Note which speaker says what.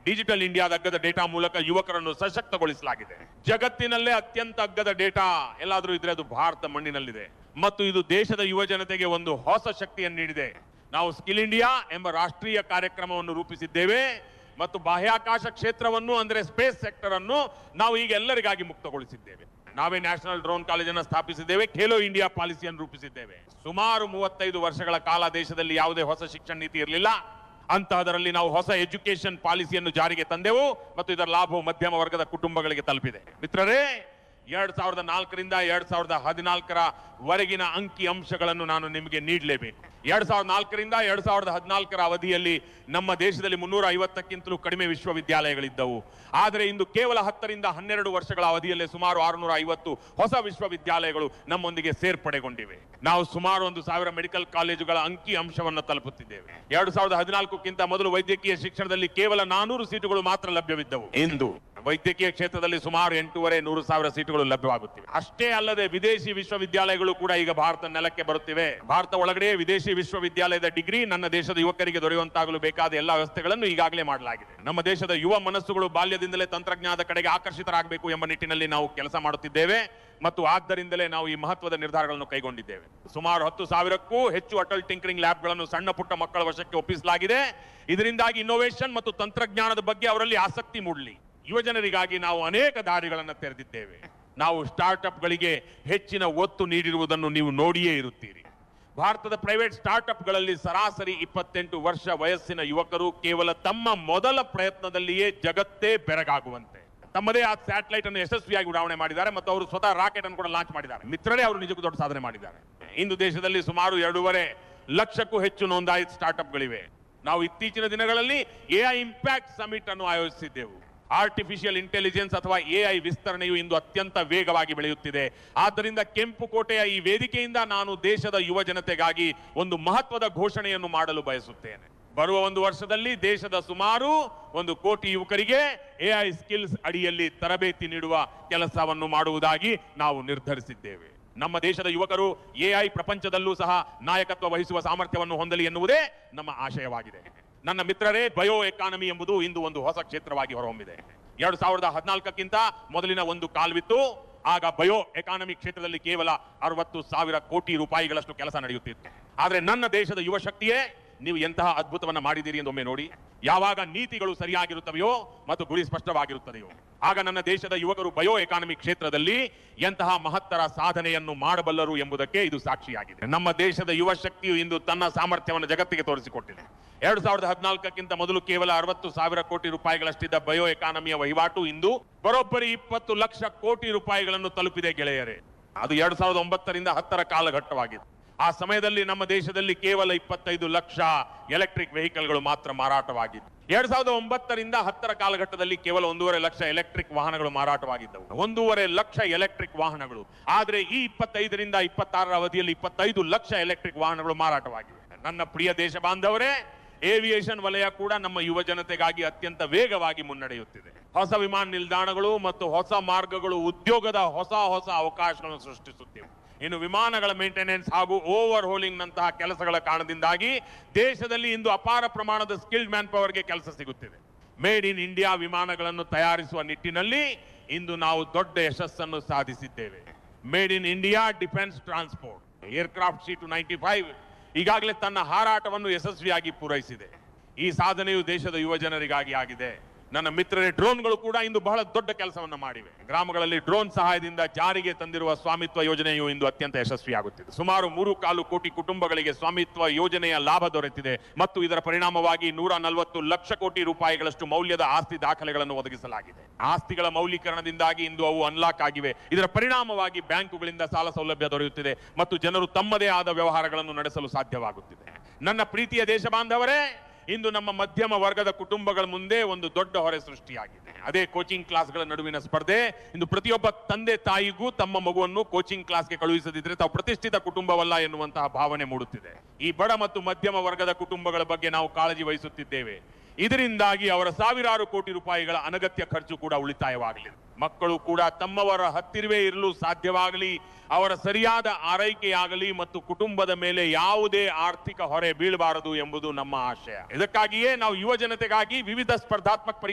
Speaker 1: digital ಇಂಡಿಯಾದ ಅಗ್ಗದ data ಮೂಲಕ ಯುವಕರನ್ನು ಸಶಕ್ತಗೊಳಿಸಲಾಗಿದೆ ಜಗತ್ತಿನಲ್ಲೇ ಅತ್ಯಂತ ಅಗ್ಗದ ಡೇಟಾ ಎಲ್ಲಾದ್ರೂ ಇದ್ರೆ ಅದು ಭಾರತ ಮಣ್ಣಿನಲ್ಲಿದೆ ಮತ್ತು ಇದು ದೇಶದ ಯುವ ಜನತೆಗೆ ಒಂದು ಹೊಸ ಶಕ್ತಿಯನ್ನು ನೀಡಿದೆ ನಾವು ಸ್ಕಿಲ್ ಇಂಡಿಯಾ ಎಂಬ ರಾಷ್ಟ್ರೀಯ ಕಾರ್ಯಕ್ರಮವನ್ನು ರೂಪಿಸಿದ್ದೇವೆ ಮತ್ತು ಬಾಹ್ಯಾಕಾಶ ಕ್ಷೇತ್ರವನ್ನು ಅಂದ್ರೆ ಸ್ಪೇಸ್ ಸೆಕ್ಟರ್ ಅನ್ನು ನಾವು ಈಗ ಎಲ್ಲರಿಗಾಗಿ ಮುಕ್ತಗೊಳಿಸಿದ್ದೇವೆ ನಾವೇ ನ್ಯಾಷನಲ್ ಡ್ರೋನ್ ಕಾಲೇಜನ್ನು ಸ್ಥಾಪಿಸಿದ್ದೇವೆ ಖೇಲೋ ಇಂಡಿಯಾ ಪಾಲಿಸಿಯನ್ನು ರೂಪಿಸಿದ್ದೇವೆ ಸುಮಾರು ಮೂವತ್ತೈದು ವರ್ಷಗಳ ಕಾಲ ದೇಶದಲ್ಲಿ ಯಾವುದೇ ಹೊಸ ಶಿಕ್ಷಣ ನೀತಿ ಇರಲಿಲ್ಲ ಅಂತಹದರಲ್ಲಿ ನಾವು ಹೊಸ ಎಜುಕೇಶನ್ ಪಾಲಿಸಿಯನ್ನು ಜಾರಿಗೆ ತಂದೆವು ಮತ್ತು ಇದರ ಲಾಭವು ಮಧ್ಯಮ ವರ್ಗದ ಕುಟುಂಬಗಳಿಗೆ ತಲುಪಿದೆ ಮಿತ್ರರೇ ಎರಡ್ ಸಾವಿರದ ನಾಲ್ಕರಿಂದ ಎರಡ್ ಸಾವಿರದ ಹದಿನಾಲ್ಕರ ವರೆಗಿನ ಅಂಕಿ ಅಂಶಗಳನ್ನು ನಾನು ನಿಮಗೆ ನೀಡಲೇಬೇಕು ಎರಡ್ ಸಾವಿರದ ನಾಲ್ಕರಿಂದ ಎರಡ್ ಸಾವಿರದ ಹದಿನಾಲ್ಕರ ಅವಧಿಯಲ್ಲಿ ನಮ್ಮ ದೇಶದಲ್ಲಿ ಮುನ್ನೂರ ಐವತ್ತಕ್ಕಿಂತಲೂ ಕಡಿಮೆ ವಿಶ್ವವಿದ್ಯಾಲಯಗಳಿದ್ದವು ಆದರೆ ಇಂದು ಕೇವಲ ಹತ್ತರಿಂದ ಹನ್ನೆರಡು ವರ್ಷಗಳ ಅವಧಿಯಲ್ಲೇ ಸುಮಾರು ಆರುನೂರ ಐವತ್ತು ಹೊಸ ವಿಶ್ವವಿದ್ಯಾಲಯಗಳು ನಮ್ಮೊಂದಿಗೆ ಸೇರ್ಪಡೆಗೊಂಡಿವೆ ನಾವು ಸುಮಾರು ಒಂದು ಸಾವಿರ ಮೆಡಿಕಲ್ ಕಾಲೇಜುಗಳ ಅಂಕಿ ಅಂಶವನ್ನು ತಲುಪುತ್ತಿದ್ದೇವೆ ಎರಡು ಸಾವಿರದ ಹದಿನಾಲ್ಕಕ್ಕಿಂತ ಮೊದಲು ವೈದ್ಯಕೀಯ ಶಿಕ್ಷಣದಲ್ಲಿ ಕೇವಲ ನಾನೂರು ಸೀಟುಗಳು ಮಾತ್ರ ಲಭ್ಯವಿದ್ದವು ಇಂದು ವೈದ್ಯಕೀಯ ಕ್ಷೇತ್ರದಲ್ಲಿ ಸುಮಾರು ಎಂಟೂವರೆ ನೂರು ಸಾವಿರ ಸೀಟುಗಳು ಲಭ್ಯವಾಗುತ್ತಿವೆ ಅಷ್ಟೇ ಅಲ್ಲದೆ ವಿದೇಶಿ ವಿಶ್ವವಿದ್ಯಾಲಯಗಳು ಕೂಡ ಈಗ ಭಾರತ ನೆಲಕ್ಕೆ ಬರುತ್ತಿವೆ ಭಾರತ ಒಳಗಡೆ ವಿದೇಶಿ ವಿಶ್ವವಿದ್ಯಾಲಯದ ಡಿಗ್ರಿ ನನ್ನ ದೇಶದ ಯುವಕರಿಗೆ ದೊರೆಯುವಂತಾಗಲು ಬೇಕಾದ ಎಲ್ಲ ವ್ಯವಸ್ಥೆಗಳನ್ನು ಈಗಾಗಲೇ ಮಾಡಲಾಗಿದೆ ನಮ್ಮ ದೇಶದ ಯುವ ಮನಸ್ಸುಗಳು ಬಾಲ್ಯದಿಂದಲೇ ತಂತ್ರಜ್ಞಾನದ ಕಡೆಗೆ ಆಕರ್ಷಿತರಾಗಬೇಕು ಎಂಬ ನಿಟ್ಟಿನಲ್ಲಿ ನಾವು ಕೆಲಸ ಮಾಡುತ್ತಿದ್ದೇವೆ ಮತ್ತು ಆದ್ದರಿಂದಲೇ ನಾವು ಈ ಮಹತ್ವದ ನಿರ್ಧಾರಗಳನ್ನು ಕೈಗೊಂಡಿದ್ದೇವೆ ಸುಮಾರು ಹತ್ತು ಸಾವಿರಕ್ಕೂ ಹೆಚ್ಚು ಅಟಲ್ ಟಿಂಕರಿಂಗ್ ಲ್ಯಾಬ್ಗಳನ್ನು ಸಣ್ಣ ಪುಟ್ಟ ಮಕ್ಕಳ ವಶಕ್ಕೆ ಒಪ್ಪಿಸಲಾಗಿದೆ ಇದರಿಂದಾಗಿ ಇನ್ನೋವೇಷನ್ ಮತ್ತು ತಂತ್ರಜ್ಞಾನದ ಬಗ್ಗೆ ಅವರಲ್ಲಿ ಆಸಕ್ತಿ ಮೂಡಲಿ ಯುವಜನರಿಗಾಗಿ ನಾವು ಅನೇಕ ದಾರಿಗಳನ್ನು ತೆರೆದಿದ್ದೇವೆ ನಾವು ಸ್ಟಾರ್ಟ್ಅಪ್ಗಳಿಗೆ ಹೆಚ್ಚಿನ ಒತ್ತು ನೀಡಿರುವುದನ್ನು ನೀವು ನೋಡಿಯೇ ಇರುತ್ತೀರಿ ಭಾರತದ ಪ್ರೈವೇಟ್ ಸ್ಟಾರ್ಟ್ಅಪ್ಗಳಲ್ಲಿ ಸರಾಸರಿ ಇಪ್ಪತ್ತೆಂಟು ವರ್ಷ ವಯಸ್ಸಿನ ಯುವಕರು ಕೇವಲ ತಮ್ಮ ಮೊದಲ ಪ್ರಯತ್ನದಲ್ಲಿಯೇ ಜಗತ್ತೇ ಬೆರಗಾಗುವಂತೆ ತಮ್ಮದೇ ಆ ಸ್ಯಾಟಲೈಟ್ ಅನ್ನು ಯಶಸ್ವಿಯಾಗಿ ಉಡಾವಣೆ ಮಾಡಿದ್ದಾರೆ ಮತ್ತು ಅವರು ಸ್ವತಃ ರಾಕೆಟ್ ಅನ್ನು ಕೂಡ ಲಾಂಚ್ ಮಾಡಿದ್ದಾರೆ ಮಿತ್ರರೇ ಅವರು ನಿಜಕ್ಕೂ ದೊಡ್ಡ ಸಾಧನೆ ಮಾಡಿದ್ದಾರೆ ಇಂದು ದೇಶದಲ್ಲಿ ಸುಮಾರು ಎರಡೂವರೆ ಲಕ್ಷಕ್ಕೂ ಹೆಚ್ಚು ನೋಂದಾಯಿತ ಸ್ಟಾರ್ಟ್ಅಪ್ಗಳಿವೆ ನಾವು ಇತ್ತೀಚಿನ ದಿನಗಳಲ್ಲಿ ಎಐ ಇಂಪ್ಯಾಕ್ಟ್ ಸಮಿಟ್ ಅನ್ನು ಆಯೋಜಿಸಿದ್ದೆವು ಆರ್ಟಿಫಿಷಿಯಲ್ ಇಂಟೆಲಿಜೆನ್ಸ್ ಅಥವಾ ಎಐ ವಿಸ್ತರಣೆಯು ಇಂದು ಅತ್ಯಂತ ವೇಗವಾಗಿ ಬೆಳೆಯುತ್ತಿದೆ ಆದ್ದರಿಂದ ಕೆಂಪು ಕೋಟೆಯ ಈ ವೇದಿಕೆಯಿಂದ ನಾನು ದೇಶದ ಯುವ ಜನತೆಗಾಗಿ ಒಂದು ಮಹತ್ವದ ಘೋಷಣೆಯನ್ನು ಮಾಡಲು ಬಯಸುತ್ತೇನೆ ಬರುವ ಒಂದು ವರ್ಷದಲ್ಲಿ ದೇಶದ ಸುಮಾರು ಒಂದು ಕೋಟಿ ಯುವಕರಿಗೆ ಎಐ ಸ್ಕಿಲ್ಸ್ ಅಡಿಯಲ್ಲಿ ತರಬೇತಿ ನೀಡುವ ಕೆಲಸವನ್ನು ಮಾಡುವುದಾಗಿ ನಾವು ನಿರ್ಧರಿಸಿದ್ದೇವೆ ನಮ್ಮ ದೇಶದ ಯುವಕರು ಎಐ ಪ್ರಪಂಚದಲ್ಲೂ ಸಹ ನಾಯಕತ್ವ ವಹಿಸುವ ಸಾಮರ್ಥ್ಯವನ್ನು ಹೊಂದಲಿ ಎನ್ನುವುದೇ ನಮ್ಮ ಆಶಯವಾಗಿದೆ ನನ್ನ ಮಿತ್ರರೇ ಬಯೋ ಎಕಾನಮಿ ಎಂಬುದು ಇಂದು ಒಂದು ಹೊಸ ಕ್ಷೇತ್ರವಾಗಿ ಹೊರಹೊಮ್ಮಿದೆ ಎರಡು ಸಾವಿರದ ಹದಿನಾಲ್ಕಕ್ಕಿಂತ ಮೊದಲಿನ ಒಂದು ಕಾಲ್ವಿತ್ತು ಆಗ ಬಯೋ ಎಕಾನಮಿ ಕ್ಷೇತ್ರದಲ್ಲಿ ಕೇವಲ ಅರವತ್ತು ಸಾವಿರ ಕೋಟಿ ರೂಪಾಯಿಗಳಷ್ಟು ಕೆಲಸ ನಡೆಯುತ್ತಿತ್ತು ಆದರೆ ನನ್ನ ದೇಶದ ಯುವ ಶಕ್ತಿಯೇ ನೀವು ಎಂತಹ ಅದ್ಭುತವನ್ನ ಮಾಡಿದ್ದೀರಿ ಎಂದು ಒಮ್ಮೆ ನೋಡಿ ಯಾವಾಗ ನೀತಿಗಳು ಸರಿಯಾಗಿರುತ್ತವೆಯೋ ಮತ್ತು ಗುರಿ ಸ್ಪಷ್ಟವಾಗಿರುತ್ತದೆಯೋ ಆಗ ನನ್ನ ದೇಶದ ಯುವಕರು ಬಯೋ ಎಕಾನಮಿ ಕ್ಷೇತ್ರದಲ್ಲಿ ಎಂತಹ ಮಹತ್ತರ ಸಾಧನೆಯನ್ನು ಮಾಡಬಲ್ಲರು ಎಂಬುದಕ್ಕೆ ಇದು ಸಾಕ್ಷಿಯಾಗಿದೆ ನಮ್ಮ ದೇಶದ ಯುವ ಶಕ್ತಿಯು ಇಂದು ತನ್ನ ಸಾಮರ್ಥ್ಯವನ್ನು ಜಗತ್ತಿಗೆ ತೋರಿಸಿಕೊಟ್ಟಿದೆ ಎರಡು ಸಾವಿರದ ಹದಿನಾಲ್ಕಕ್ಕಿಂತ ಮೊದಲು ಕೇವಲ ಅರವತ್ತು ಸಾವಿರ ಕೋಟಿ ರೂಪಾಯಿಗಳಷ್ಟಿದ್ದ ಬಯೋ ಎಕಾನಮಿಯ ವಹಿವಾಟು ಇಂದು ಬರೋಬ್ಬರಿ ಇಪ್ಪತ್ತು ಲಕ್ಷ ಕೋಟಿ ರೂಪಾಯಿಗಳನ್ನು ತಲುಪಿದೆ ಗೆಳೆಯರೇ ಅದು ಎರಡು ಸಾವಿರದ ಒಂಬತ್ತರಿಂದ ಹತ್ತರ ಕಾಲಘಟ್ಟವಾಗಿದೆ ಆ ಸಮಯದಲ್ಲಿ ನಮ್ಮ ದೇಶದಲ್ಲಿ ಕೇವಲ ಇಪ್ಪತ್ತೈದು ಲಕ್ಷ ಎಲೆಕ್ಟ್ರಿಕ್ ವೆಹಿಕಲ್ಗಳು ಮಾತ್ರ ಮಾರಾಟವಾಗಿದ್ದು ಎರಡ್ ಸಾವಿರದ ಒಂಬತ್ತರಿಂದ ಹತ್ತರ ಕಾಲಘಟ್ಟದಲ್ಲಿ ಕೇವಲ ಒಂದೂವರೆ ಲಕ್ಷ ಎಲೆಕ್ಟ್ರಿಕ್ ವಾಹನಗಳು ಮಾರಾಟವಾಗಿದ್ದವು ಒಂದೂವರೆ ಲಕ್ಷ ಎಲೆಕ್ಟ್ರಿಕ್ ವಾಹನಗಳು ಆದ್ರೆ ಈ ಇಪ್ಪತ್ತೈದರಿಂದ ಇಪ್ಪತ್ತಾರರ ಅವಧಿಯಲ್ಲಿ ಇಪ್ಪತ್ತೈದು ಲಕ್ಷ ಎಲೆಕ್ಟ್ರಿಕ್ ವಾಹನಗಳು ಮಾರಾಟವಾಗಿವೆ ನನ್ನ ಪ್ರಿಯ ದೇಶ ಬಾಂಧವರೇ ಏವಿಯೇಷನ್ ವಲಯ ಕೂಡ ನಮ್ಮ ಯುವ ಜನತೆಗಾಗಿ ಅತ್ಯಂತ ವೇಗವಾಗಿ ಮುನ್ನಡೆಯುತ್ತಿದೆ ಹೊಸ ವಿಮಾನ ನಿಲ್ದಾಣಗಳು ಮತ್ತು ಹೊಸ ಮಾರ್ಗಗಳು ಉದ್ಯೋಗದ ಹೊಸ ಹೊಸ ಅವಕಾಶಗಳನ್ನು ಸೃಷ್ಟಿಸುತ್ತಿವೆ ಇನ್ನು ವಿಮಾನಗಳ ಮೇಂಟೆನೆನ್ಸ್ ಹಾಗೂ ಓವರ್ ಹೋಲಿಂಗ್ ನಂತಹ ಕೆಲಸಗಳ ಕಾರಣದಿಂದಾಗಿ ದೇಶದಲ್ಲಿ ಇಂದು ಅಪಾರ ಪ್ರಮಾಣದ ಸ್ಕಿಲ್ಡ್ ಮ್ಯಾನ್ ಪವರ್ಗೆ ಕೆಲಸ ಸಿಗುತ್ತಿದೆ ಮೇಡ್ ಇನ್ ಇಂಡಿಯಾ ವಿಮಾನಗಳನ್ನು ತಯಾರಿಸುವ ನಿಟ್ಟಿನಲ್ಲಿ ಇಂದು ನಾವು ದೊಡ್ಡ ಯಶಸ್ಸನ್ನು ಸಾಧಿಸಿದ್ದೇವೆ made in India defence transport aircraft C two ninety five ಈಗಾಗಲೇ ತನ್ನ ಹಾರಾಟವನ್ನು ಯಶಸ್ವಿಯಾಗಿ ಪೂರೈಸಿದೆ ಈ ಸಾಧನೆಯು ದೇಶದ ಯುವ ಜನರಿಗಾಗಿ ಆಗಿದೆ ನನ್ನ ಮಿತ್ರರೇ ಡ್ರೋನ್ಗಳು ಕೂಡ ಇಂದು ಬಹಳ ದೊಡ್ಡ ಕೆಲಸವನ್ನು ಮಾಡಿವೆ ಗ್ರಾಮಗಳಲ್ಲಿ ಡ್ರೋನ್ ಸಹಾಯದಿಂದ ಜಾರಿಗೆ ತಂದಿರುವ ಸ್ವಾಮಿತ್ವ ಯೋಜನೆಯು ಇಂದು ಅತ್ಯಂತ ಯಶಸ್ವಿಯಾಗುತ್ತಿದೆ ಸುಮಾರು ಮೂರು ಕಾಲು ಕೋಟಿ ಕುಟುಂಬಗಳಿಗೆ ಸ್ವಾಮಿತ್ವ ಯೋಜನೆಯ ಲಾಭ ದೊರೆತಿದೆ ಮತ್ತು ಇದರ ಪರಿಣಾಮವಾಗಿ ನೂರ ನಲವತ್ತು ಲಕ್ಷ ಕೋಟಿ ರೂಪಾಯಿಗಳಷ್ಟು ಮೌಲ್ಯದ ಆಸ್ತಿ ದಾಖಲೆಗಳನ್ನು ಒದಗಿಸಲಾಗಿದೆ ಆಸ್ತಿಗಳ ಮೌಲ್ಯೀಕರಣದಿಂದಾಗಿ ಇಂದು ಅವು ಅನ್ಲಾಕ್ ಆಗಿವೆ ಇದರ ಪರಿಣಾಮವಾಗಿ ಬ್ಯಾಂಕುಗಳಿಂದ ಸಾಲ ಸೌಲಭ್ಯ ದೊರೆಯುತ್ತಿದೆ ಮತ್ತು ಜನರು ತಮ್ಮದೇ ಆದ ವ್ಯವಹಾರಗಳನ್ನು ನಡೆಸಲು ಸಾಧ್ಯವಾಗುತ್ತಿದೆ ನನ್ನ ಪ್ರೀತಿಯ ದೇಶ ಬಾಂಧವರೇ ಇಂದು ನಮ್ಮ ಮಧ್ಯಮ ವರ್ಗದ ಕುಟುಂಬಗಳ ಮುಂದೆ ಒಂದು ದೊಡ್ಡ ಹೊರೆ ಸೃಷ್ಟಿಯಾಗಿದೆ ಅದೇ ಕೋಚಿಂಗ್ ಕ್ಲಾಸ್ಗಳ ನಡುವಿನ ಸ್ಪರ್ಧೆ ಇಂದು ಪ್ರತಿಯೊಬ್ಬ ತಂದೆ ತಾಯಿಗೂ ತಮ್ಮ ಮಗುವನ್ನು ಕೋಚಿಂಗ್ ಕ್ಲಾಸ್ಗೆ ಕಳುಹಿಸದಿದ್ರೆ ತಾವು ಪ್ರತಿಷ್ಠಿತ ಕುಟುಂಬವಲ್ಲ ಎನ್ನುವಂತಹ ಭಾವನೆ ಮೂಡುತ್ತಿದೆ ಈ ಬಡ ಮತ್ತು ಮಧ್ಯಮ ವರ್ಗದ ಕುಟುಂಬಗಳ ಬಗ್ಗೆ ನಾವು ಕಾಳಜಿ ವಹಿಸುತ್ತಿದ್ದೇವೆ ಇದರಿಂದಾಗಿ ಅವರ ಸಾವಿರಾರು ಕೋಟಿ ರೂಪಾಯಿಗಳ ಅನಗತ್ಯ ಖರ್ಚು ಕೂಡ ಉಳಿತಾಯವಾಗಲಿದೆ ಮಕ್ಕಳು ಕೂಡ ತಮ್ಮವರ ಹತ್ತಿರವೇ ಇರಲು ಸಾಧ್ಯವಾಗಲಿ ಅವರ ಸರಿಯಾದ ಆರೈಕೆಯಾಗಲಿ ಮತ್ತು ಕುಟುಂಬದ ಮೇಲೆ ಯಾವುದೇ ಆರ್ಥಿಕ ಹೊರೆ ಬೀಳಬಾರದು ಎಂಬುದು ನಮ್ಮ ಆಶಯ ಇದಕ್ಕಾಗಿಯೇ ನಾವು ಯುವ ಜನತೆಗಾಗಿ ವಿವಿಧ ಸ್ಪರ್ಧಾತ್ಮಕ ಪರೀಕ್ಷೆ